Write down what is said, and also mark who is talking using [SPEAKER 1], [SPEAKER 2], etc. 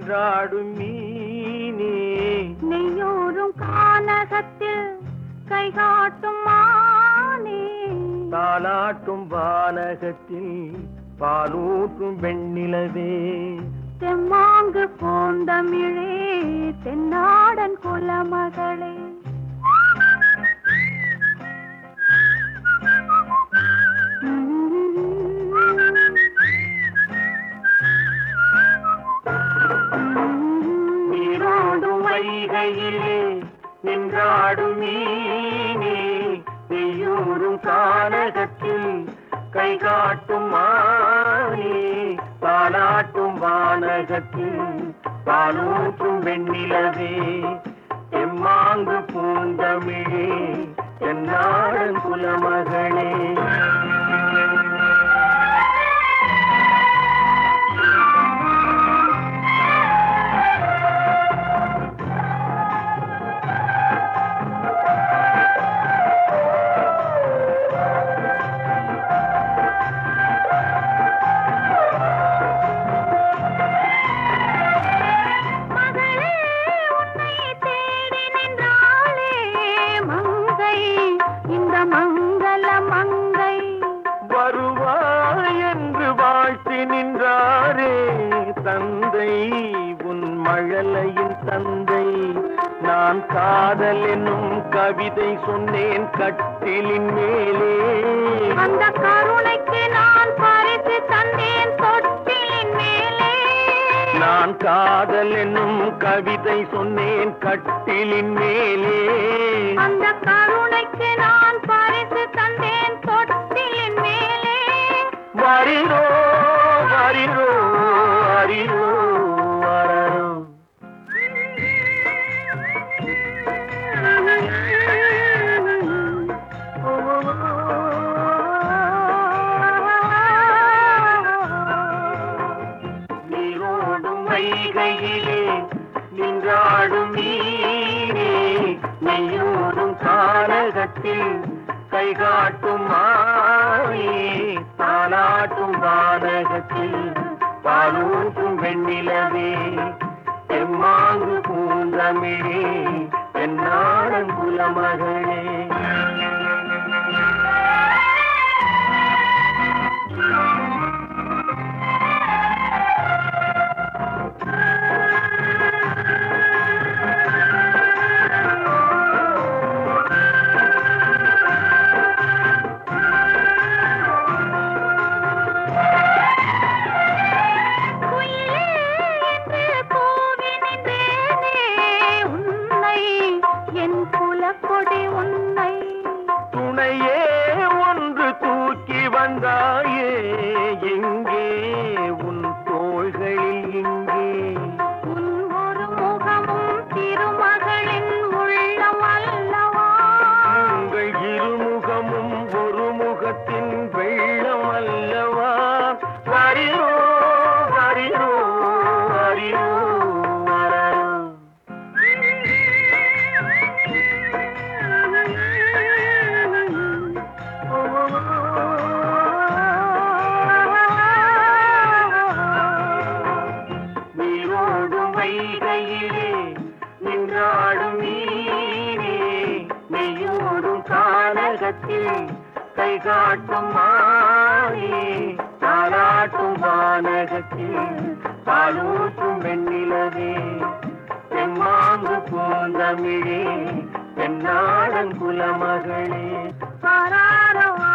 [SPEAKER 1] நின்றாடும் மீனே
[SPEAKER 2] நெய்யூரும் கானகத்தில் கை காட்டும் மானே
[SPEAKER 1] தாலாட்டும் வானகத்தில் பாலூட்டும் வெண்ணிலவே
[SPEAKER 2] தெம்மாங்கு பூந்தமிழே தென்னாடன் குலமகளே
[SPEAKER 1] நீரோடும் வைகையிலே நின்றாடும் மீனே நெய்யூரும் கானகத்தில் கை காட்டும் மானே பாலாட்டும் வானகத்தில் பாலூட்டும் வெண்ணிலவே எம்மாங்கு பூந்தமிழே என்னாடன் குலமகளே
[SPEAKER 2] மகளே உன்னை தேடி நின்றாளே மங்கை இந்த மங்கள மங்கை
[SPEAKER 1] வருவாய் என்று வாழ்த்தி நின்றாரே தந்தை உன் மழலையின் தந்தை நான் காதல் என்னும் கவிதை சொன்னேன் கட்டிலின் மேலே
[SPEAKER 2] அந்த கருணைக்கு நான் பரிசு தந்தேன் தொட்டிலின் மேலே
[SPEAKER 1] நான் காதல் என்னும் கவிதை சொன்னேன் கட்டிலின் மேலே
[SPEAKER 2] அந்த கருணைக்கு நான் பரிசு தந்தேன் தொட்டிலின் மேலே
[SPEAKER 1] வரிரோ வரிரோ அரிரோ வரரோ நீரோடும் வைகையிலே நின்றாடும் நீரே நெய்யோடும் கானகத்தில் கை காட்டும் மாயே தாலாட்டும் வானகத்தில் பாலூட்டும் வெண்ணிலவே எம்மாங்கு பூந்தமிழே என்னாடன் குலமகளே
[SPEAKER 2] குயிலே என்று கூவி நின்றேனே உன்னை என் குலக்கொடி உன்னை
[SPEAKER 1] துணையே ஒன்று தூக்கி வந்தாயே எங்கே உன் தோள்களில் இங்கே
[SPEAKER 2] உன் ஒரு முகமும் திருமகளின் உள்ளம் அல்லவா
[SPEAKER 1] உங்கள் இருமுகமும் ஒரு முகத்தின் வெள்ளம் அல்லவா வரிரோ வரிரோ வரிரோ வரரோ நீரோடும் வைகையிலே நின்றாடும் நீரே நெய்யோடும் கானகத்தில் கை காட்டும் மாயே தாளாட்டும் வானகத்தில் பாலூட்டும் வெண்ணிலவே தெம்மாங்கு பூந்தமிழே தென்னாடன் குலமகளே
[SPEAKER 2] ஆராரோ